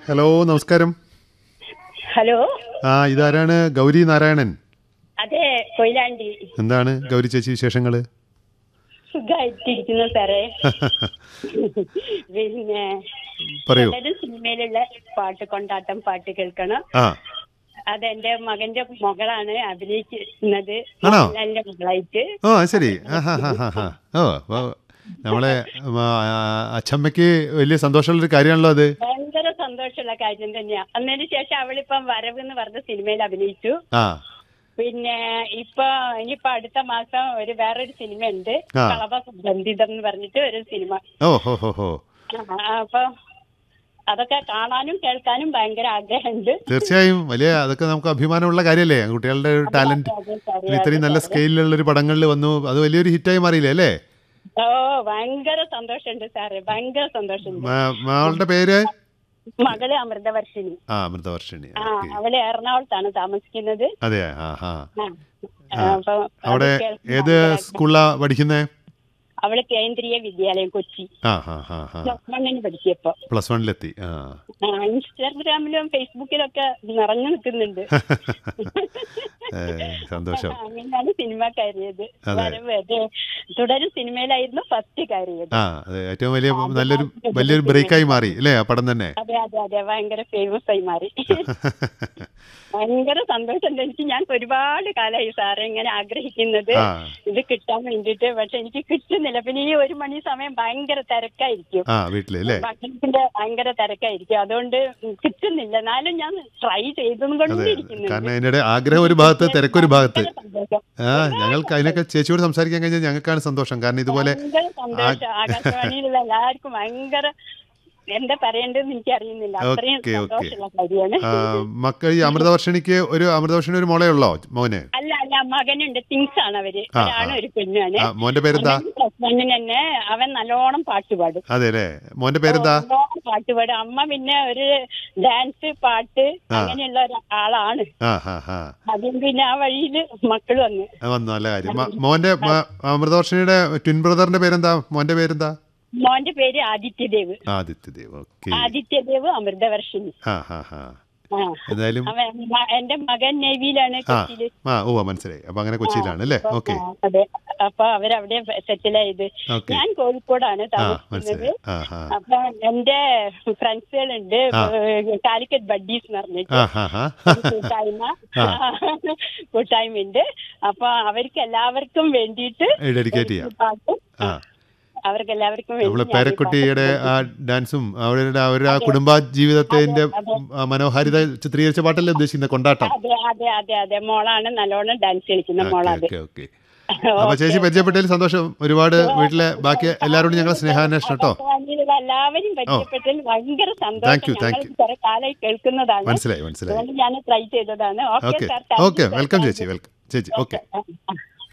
Hello നമസ്കാരം hello ആ ഇതാരാണ് ഗൗരി നാരായണൻ അതെ കൊയിലാണ്ടി എന്താണ് ഗൗരി ചേച്ചി വിശേഷങ്ങൾ സുഖമായിട്ടിരിക്കുന്നു സാറേ പിന്നെ പറയൂ എല്ലാവരും സിനിമയിലുള്ള പാട്ട് കൊണ്ടാട്ടം പാട്ട് കേൾക്കണം ആ അതെന്റെ മകന്റെ മകളാണ് അഭിനയിക്കുന്നത് ആണോ? മോഹൻലാലിന്റെ മകളായിട്ട് ഓ അത് ശരി ആ ഹാ ഹാ ഹാ ഹാ ഓ അപ്പോൾ നമ്മളെ ഉം, ആ, അച്ചമ്മയ്ക്ക് വലിയ സന്തോഷമുള്ളൊരു കാര്യമാണല്ലോ അത് ഭയങ്കര സന്തോഷമുള്ള കാര്യം തന്നെയാ അന്നതിന് ശേഷം അവളിപ്പം വരവ് എന്ന് പറഞ്ഞ സിനിമയിൽ അഭിനയിച്ചു ആ പിന്നെ ഇപ്പൊ ഇനിയിപ്പൊ അടുത്ത മാസം ഒരു വേറൊരു സിനിമ ഉണ്ട് ആ. കളവ ബന്ധിതം എന്ന് പറഞ്ഞിട്ട് ഒരു സിനിമ ഓ ഹോ ഹോ ഹോ ആ, അപ്പൊ അതൊക്കെ കാണാനും കേൾക്കാനും ഭയങ്കര ആഗ്രഹമുണ്ട് തീർച്ചയായും വലിയ അതൊക്കെ നമുക്ക് അഭിമാനമുള്ള കാര്യമല്ലേ കുട്ടികളുടെ ഒരു ടാലന്റ് അതെ, അതെ, ഇത്രയും നല്ല സ്കെയിലുള്ള ഒരു പടങ്ങളിൽ വന്നു അത് വലിയൊരു ഹിറ്റായി മാറിയില്ലേ അല്ലേ ഓ ഭയങ്കര സന്തോഷമുണ്ട് സാറേ ഭയങ്കര സന്തോഷമുണ്ട് മാ- മാളുടെ പേര് മകള് അമൃതവർഷിണി ആ അമൃതവർഷിണി ആ ഓക്കെ അവള് എറണാകുളത്താണ് താമസിക്കുന്നത് അതെ ആ ഹാ ആ. ആ, അപ്പൊ അവിടെ അത് കേൾക്കാൻ ഏത് ഭയങ്കര- സ്കൂളിലാ പഠിക്കുന്നേ അവള് കേന്ദ്രീയ വിദ്യാലയം കൊച്ചി ആ ഹാ ഹാ ഹാ പ്ലസ് വണ്ണിന് പഠിച്ചപ്പോ പ്ലസ് വണ്ണിലെത്തി ആ ആ, ഇൻസ്റ്റാഗ്രാമിലും ഫേസ്ബുക്കിലൊക്കെ നിറഞ്ഞു നിൽക്കുന്നുണ്ട് ഏ, സന്തോഷം അങ്ങനെയാണ് സിനിമ കയറിയത് അതെ. വരവ് അതെ തുടരും സിനിമയിലായിരുന്നു ഫസ്റ്റ് കയറിയത് ആ അതെ ഏറ്റവും വലിയ നല്ലൊരു വലിയൊരു ബ്രേക്കായി മാറി അല്ലേ ആ പടം തന്നെ അതെ അതെ അതെ ഭയങ്കര ഫേമസ് ആയി മാറി ഭയങ്കര സന്തോഷമുണ്ട് എനിക്ക് ഞാൻ ഒരുപാട് കാലമായി സാറെ ഇങ്ങനെ ആഗ്രഹിക്കുന്നത് ആ ഇത് കിട്ടാൻ വേണ്ടിട്ട് പക്ഷെ എനിക്ക് കിട്ടുന്നില്ല പിന്നെ ഈ ഒരു മണി സമയം ഭയങ്കര തിരക്കായിരിക്കും ആ വീട്ടില് അല്ലേ ഭക്ഷണത്തിന്റെ ഭയങ്കര തിരക്കായിരിക്കും അതുകൊണ്ട് കിട്ടുന്നില്ല എന്നാലും ഞാൻ ട്രൈ ചെയ്തും അതെ കൊണ്ടിരിക്കുന്നുണ്ട് കാരണം അതിനിടെ ആഗ്രഹം ഒരു ഭാഗത്ത് തിരക്കൊരു ഭാഗത്ത് ഭയങ്കര സന്തോഷം. ആ ഞങ്ങൾക്ക് അതിനൊക്കെ ചേച്ചിയോട് സംസാരിക്കാൻ കഴിഞ്ഞാൽ ഞങ്ങൾക്കാണ് സന്തോഷം കാരണം ഇതുപോലെ ഭയങ്കര സന്തോഷം ആകാശവാണിയിലുള്ള എല്ലാവർക്കും ഭയങ്കര എന്താ പറയേണ്ടതെന്ന് എനിക്ക് അറിയുന്നില്ല അത്രയും ഓക്കേ, ഓക്കേ. സന്തോഷമുള്ള കാര്യമാണ് ആ, മക്കൾ ഈ അമൃതവർഷിണിക്ക് ഒരു അമൃതവർഷിണി ഒരു മോളേ ഉള്ളോ മോന് അല്ല അല്ല മകനുണ്ട് തിങ്സ് ആണ് അവര് ആ, ഒരാണ് ആ. ഒരു പെണ്ണാണ് ആ മോന്റെ പേരെന്താ പ്ലസ് വണ്ണിന് തന്നെ അവൻ നല്ലോണം പാട്ട് പാടും അതെ അല്ലേ മോന്റെ പേരെന്താ നല്ലോണം പാട്ട് പാടും അമ്മ പിന്നെ ഒരു ഡാൻസ് പാട്ട് ആ. അങ്ങനെയുള്ള ഒരാളാണ് ആ ഹാ ഹാ അതും പിന്നെ ആ വഴിയിൽ മക്കളും അങ്ങ് അത് വന്നു നല്ല കാര്യം മ- മോന്റെ മ- അമൃതവർഷിണിയുടെ ട്വിൻ ബ്രദറിന്റെ പേരെന്താ മോന്റെ പേരെന്താ മോന്റെ പേര് ആദിത്യദേവ് ആദിത്യദേവ് ഓക്കെ ആദിത്യദേവ് അമൃതവർഷിണി ആ ഹാ ഹാ ആ എന്തായാലും അവൻ മ- എന്റെ മകൻ നേവിയിലാണ് ആ കൊച്ചിയില് ആ ഓ മനസ്സിലായി അപ്പൊ അങ്ങനെ കൊച്ചിയിലാണ് അല്ലേ അപ്പൊ, ഓക്കെ ആ, അതെ അപ്പൊ അവരവിടെ സെറ്റിൽ ആയത് ഓക്കെ ഞാൻ കോഴിക്കോടാണ് ആ താമസിക്കുന്നത് മനസ്സിലായി ആ ഹാ അപ്പൊ എന്റെ ഫ്രണ്ട്സുകളുണ്ട് ആ. കാലിക്കറ്റ് ബഡ്ഡീസ് എന്ന് പറഞ്ഞിട്ട് ആ ഹാ ഹാ ഒരു കൂട്ടായ്മ ആ. കൂട്ടായ്മ ഉണ്ട് അപ്പൊ അവർക്ക് എല്ലാവർക്കും വേണ്ടിയിട്ട് ഡെഡിക്കേറ്റ് ചെയ്യാം പാട്ടും ആ അവർക്ക് എല്ലാവർക്കും നമ്മള് വേണ്ടി ഞാൻ ഈ പേരക്കുട്ടിയുടെ പാട്ട് ആ ഡാൻസും അവരുടെ അവരുടെ ആ കുടുംബ ജീവിതത്തിന്റെ അതെ, ആ മനോഹാരിത ചിത്രീകരിച്ച പാട്ടല്ലേ ഉദ്ദേശിക്കുന്നത് കൊണ്ടാട്ടം അതെ അതെ അതെ അതെ മോളാണ് നല്ലോണം ഡാൻസ് കളിക്കുന്ന മോളാണ് ഓക്കെ ഓക്കെ അപ്പൊ ചേച്ചി പരിചയപ്പെട്ടതിൽ സന്തോഷം ഒരുപാട് വീട്ടിലെ ബാക്കി എല്ലാവരോടും ഞങ്ങൾ സ്നേഹാന്വേഷണം കേട്ടോ ആകാശവാണിയിലുള്ള എല്ലാവരും പരിചയപ്പെട്ടതിൽ ഭയങ്കര Thank you, സന്തോഷം thank ഞങ്ങൾ you. കുറെ കാലമായി കേൾക്കുന്നതാണ് മനസ്സിലായി മനസ്സിലായി അതുകൊണ്ട് ഞാൻ ട്രൈ ചെയ്തതാണ് okay okay sir okay welcome ചേച്ചി വെൽക്കം ചേച്ചി ഓക്കെ ഓക്കെ